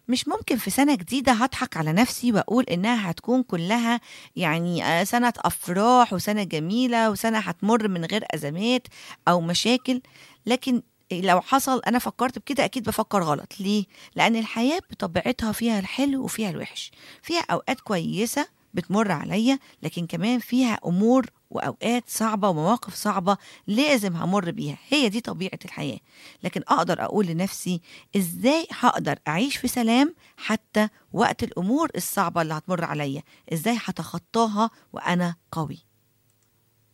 مش ممكن في سنة جديدة هضحك على نفسي وأقول إنها هتكون كلها يعني آه، سنة أفراح وسنة جميلة وسنة هتمر من غير أزمات أو مشاكل لكن لو حصل أنا فكرت بكده أكيد بفكر غلط ليه؟ لأن الحياة بطبيعتها فيها الحلو وفيها الوحش فيها أوقات كويسة بتمر عليا لكن كمان فيها أمور وأوقات صعبة ومواقف صعبة لازم همر بيها هي دي طبيعة الحياة لكن أقدر أقول لنفسي إزاي هقدر أعيش في سلام حتى وقت الأمور الصعبة اللي هتمر عليا إزاي هتخطاها وأنا قوي